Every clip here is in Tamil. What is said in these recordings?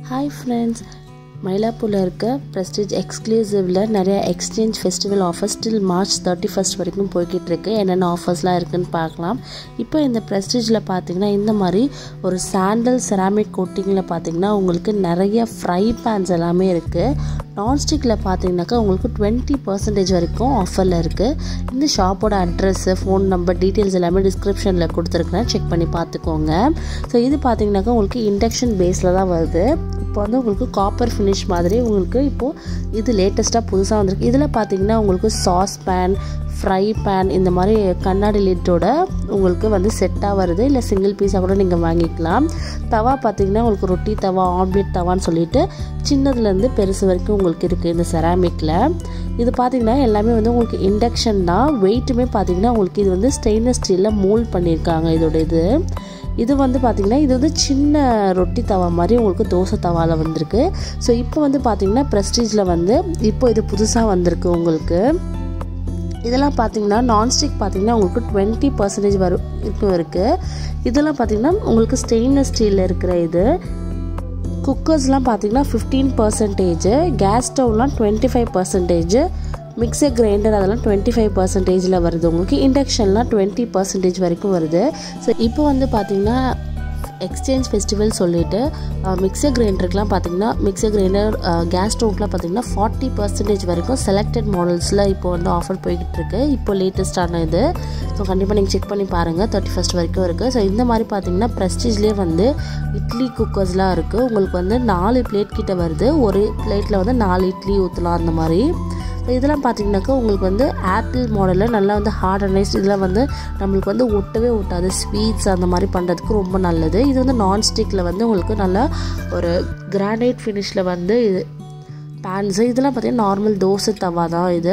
ஹாய் ஃப்ரெண்ட்ஸ் மயிலாப்பூரில் இருக்க ப்ரெஸ்டீஜ் எக்ஸ்க்ளூசிவில் நிறைய exchange festival offers till March thirty first வரைக்கும் போய்கிட்டு இருக்கு என்னென்ன ஆஃபர்ஸ்லாம் இருக்குன்னு பார்க்கலாம் இப்போ இந்த ப்ரெஸ்டீஜில் பார்த்தீங்கன்னா இந்த மாதிரி ஒரு சாண்டல் செராமிக் கோட்டிங்கில் பார்த்தீங்கன்னா உங்களுக்கு நிறைய ஃப்ரை பேன்ஸ் எல்லாமே இருக்குது நான்ஸ்டிக்கில் பார்த்தீங்கன்னாக்கா உங்களுக்கு டுவெண்ட்டி பர்சன்டேஜ் வரைக்கும் ஆஃபரில் இருக்குது இந்த ஷாப்போட அட்ரஸ்ஸு ஃபோன் நம்பர் டீட்டெயில்ஸ் எல்லாமே டிஸ்கிரிப்ஷனில் கொடுத்துருக்குறேன் செக் பண்ணி பார்த்துக்கோங்க ஸோ இது பார்த்தீங்கன்னாக்கா உங்களுக்கு இண்டக்ஷன் பேஸில் தான் வருது இப்போ வந்து உங்களுக்கு காப்பர் ஃபினிஷ் மாதிரி உங்களுக்கு இப்போது இது லேட்டஸ்ட்டாக புதுசாக வந்திருக்கு இதில் பார்த்தீங்கன்னா உங்களுக்கு சாஸ் பேன் ஃப்ரை பேன் இந்த மாதிரி கண்ணாடி லிட்டோட உங்களுக்கு வந்து செட்டாக வருது இல்லை சிங்கிள் பீஸாக கூட நீங்கள் வாங்கிக்கலாம் தவா பார்த்தீங்கன்னா உங்களுக்கு ரொட்டி தவா ஆம்லேட் தவான்னு சொல்லிட்டு சின்னதுலேருந்து பெருசு வரைக்கும் உங்களுக்கு இருக்குது இந்த செராமிக்கில் இது பார்த்தீங்கன்னா எல்லாமே வந்து உங்களுக்கு இண்டக்ஷன் தான் வெயிட்டுமே பார்த்தீங்கன்னா உங்களுக்கு இது வந்து ஸ்டெயின்லெஸ் ஸ்டீலில் மோல்ட் பண்ணியிருக்காங்க இதோட இது இது வந்து பார்த்திங்கன்னா இது வந்து சின்ன ரொட்டி தவா மாதிரி உங்களுக்கு தோசை தவாவில் வந்திருக்கு ஸோ இப்போ வந்து பார்த்திங்கன்னா ப்ரெஸ்டீஜில் வந்து இப்போ இது புதுசாக வந்திருக்கு உங்களுக்கு இதெல்லாம் பார்த்தீங்கன்னா நான்ஸ்டிக் பார்த்தீங்கன்னா உங்களுக்கு டுவெண்ட்டி பர்சன்டேஜ் வரும் இருக்கும் இருக்குது இதெல்லாம் பார்த்தீங்கன்னா உங்களுக்கு ஸ்டெயின்லெஸ் ஸ்டீலில் இருக்கிற இது குக்கர்ஸ்லாம் பார்த்தீங்கன்னா ஃபிஃப்டீன் பர்சன்டேஜ் கேஸ் ஸ்டவ்லாம் twenty five percentage mixer grinder அதெல்லாம் டுவெண்ட்டி ஃபைவ் பர்சன்டேஜில் வருது உங்களுக்கு இண்டக்ஷன்லாம் டுவெண்ட்டி பர்சன்டேஜ் வரைக்கும் வருது ஸோ இப்போ வந்து பார்த்திங்கன்னா எக்ஸ்சேஞ்ச் ஃபெஸ்டிவல் சொல்லிட்டு மிக்சர் கிரைண்டருக்குலாம் பார்த்தீங்கன்னா மிக்சர் கிரைண்டர் கேஸ் ஸ்டவ்க்குலாம் பார்த்தீங்கன்னா ஃபார்ட்டி பர்சன்டேஜ் வரைக்கும் செலக்டட் மாடல்ஸில் இப்போ வந்து ஆஃபர் போய்கிட்டு இருக்கு இப்போ லேட்டஸ்டான இது ஸோ கண்டிப்பாக நீங்கள் செக் பண்ணி பாருங்கள் தேர்ட்டி ஃபஸ்ட் வரைக்கும் இருக்குது ஸோ இந்த மாதிரி பார்த்தீங்கன்னா ப்ரெஸ்டீஜ்லேயே வந்து இட்லி குக்கர்ஸ்லாம் இருக்குது உங்களுக்கு வந்து நாலு பிளேட் கிட்ட வருது ஒரு பிளேட்டில் வந்து நாலு இட்லி ஊற்றலாம் அந்த மாதிரி ஸோ இதெல்லாம் பார்த்தீங்கன்னாக்கா உங்களுக்கு வந்து ஆப்பிள் மாடலில் நல்லா வந்து ஹார்ட் அனைஸ்ட் இதெல்லாம் வந்து நம்மளுக்கு வந்து ஒட்டவே ஒட்டாது ஸ்வீட்ஸ் அந்த மாதிரி பண்ணுறதுக்கு ரொம்ப நல்லது இது வந்து நான்ஸ்டிக்கில் வந்து உங்களுக்கு நல்லா ஒரு கிரானைட் ஃபினிஷில் வந்து இது பேன்ஸு இதெல்லாம் பார்த்தீங்கன்னா நார்மல் தோசை தவா தான் இது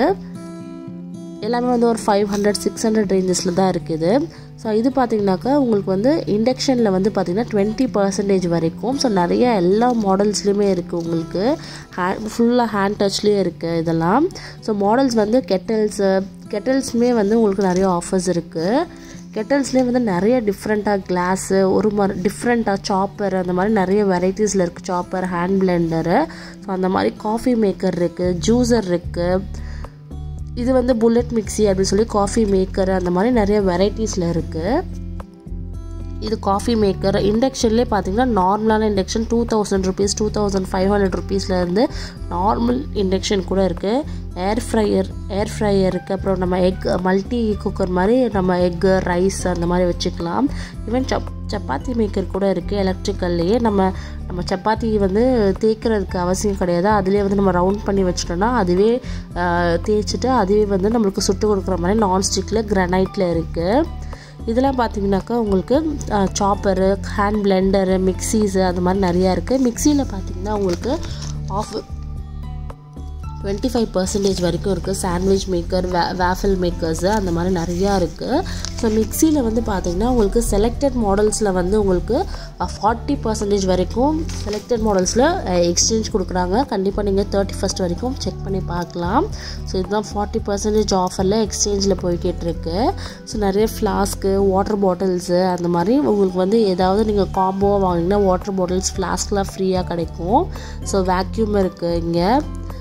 எல்லாமே வந்து ஒரு ஃபைவ் ஹண்ட்ரட் சிக்ஸ் ஹண்ட்ரட் ரேஞ்சஸில் தான் இருக்குது ஸோ இது பார்த்தீங்கன்னாக்கா உங்களுக்கு வந்து இண்டக்ஷனில் வந்து பார்த்திங்கன்னா டுவெண்ட்டி பர்சன்டேஜ் வரைக்கும் ஸோ நிறைய எல்லா மாடல்ஸ்லேயுமே இருக்குது உங்களுக்கு ஹே ஃபுல்லாக ஹேண்ட் டச்லேயே இருக்குது இதெல்லாம் ஸோ மாடல்ஸ் வந்து கெட்டல்ஸு கெட்டல்ஸுமே வந்து உங்களுக்கு நிறைய ஆஃபர்ஸ் இருக்குது கெட்டல்ஸ்லேயே வந்து நிறைய டிஃப்ரெண்ட்டாக கிளாஸு ஒரு மாதிரி டிஃப்ரெண்ட்டாக சாப்பர் அந்த மாதிரி நிறைய வெரைட்டிஸில் இருக்குது சாப்பர் ஹேண்ட் பிளெண்டரு ஸோ அந்த மாதிரி காஃபி மேக்கர் இருக்குது ஜூஸர் இருக்குது இது வந்து புல்லட் மிக்சி அப்படின்னு சொல்லி காஃபி மேக்கர் அந்த மாதிரி நிறைய வெரைட்டிஸில் இருக்குது இது காஃபி மேக்கர் இண்டக்ஷன்லேயே பார்த்தீங்கன்னா நார்மலான induction two thousand rupees two thousand five hundred ருபீஸ்லேருந்து நார்மல் இண்டக்ஷன் கூட இருக்குது ஏர் ஃப்ரையர் ஏர் ஃப்ரையர் இருக்குது அப்புறம் நம்ம எக் மல்டி குக்கர் மாதிரி நம்ம எக்கு ரைஸ் அந்த மாதிரி வச்சுக்கலாம் ஈவன் சப் சப்பாத்தி மேக்கர் கூட இருக்குது எலக்ட்ரிக்கல்லையே நம்ம நம்ம சப்பாத்தி வந்து தேய்க்கிறதுக்கு அவசியம் கிடையாது அதுலேயே வந்து நம்ம ரவுண்ட் பண்ணி வச்சிட்டோம்னா அதுவே தேய்ச்சிட்டு அதுவே வந்து நம்மளுக்கு சுட்டு கொடுக்குற மாதிரி நான்ஸ்டிக்கில் கிரனைட்டில் இருக்குது இதெல்லாம் பார்த்தீங்கன்னாக்கா உங்களுக்கு சாப்பரு ஹேண்ட் பிளெண்டரு மிக்சிஸு அது மாதிரி நிறையா இருக்குது மிக்சியில் பார்த்தீங்கன்னா உங்களுக்கு ஆஃப் டுவெண்ட்டி ஃபைவ் பர்சன்டேஜ் வரைக்கும் இருக்குது சாண்ட்விச் மேக்கர் வே வேஃபில் மேக்கர்ஸு அந்த மாதிரி நிறையா இருக்குது ஸோ மிக்சியில் வந்து பார்த்திங்கன்னா உங்களுக்கு செலக்டட் மாடல்ஸில் வந்து உங்களுக்கு ஃபார்ட்டி பர்சன்டேஜ் வரைக்கும் செலக்டட் மாடல்ஸில் எக்ஸ்சேஞ்ச் கொடுக்குறாங்க கண்டிப்பாக நீங்கள் தேர்ட்டி ஃபஸ்ட் வரைக்கும் செக் பண்ணி பார்க்கலாம் ஸோ இதுதான் ஃபார்ட்டி பர்சன்டேஜ் ஆஃபரில் எக்ஸ்சேஞ்சில் போய்கிட்டு இருக்கு ஸோ நிறைய ஃப்ளாஸ்க்கு வாட்டர் பாட்டில்ஸு அந்த மாதிரி உங்களுக்கு வந்து ஏதாவது நீங்கள் காம்போவாக வாங்கினீங்கன்னா வாட்டர் பாட்டில்ஸ் ஃப்ளாஸ்க்லாம் ஃப்ரீயாக கிடைக்கும் ஸோ வேக்யூம் இருக்குது இங்கே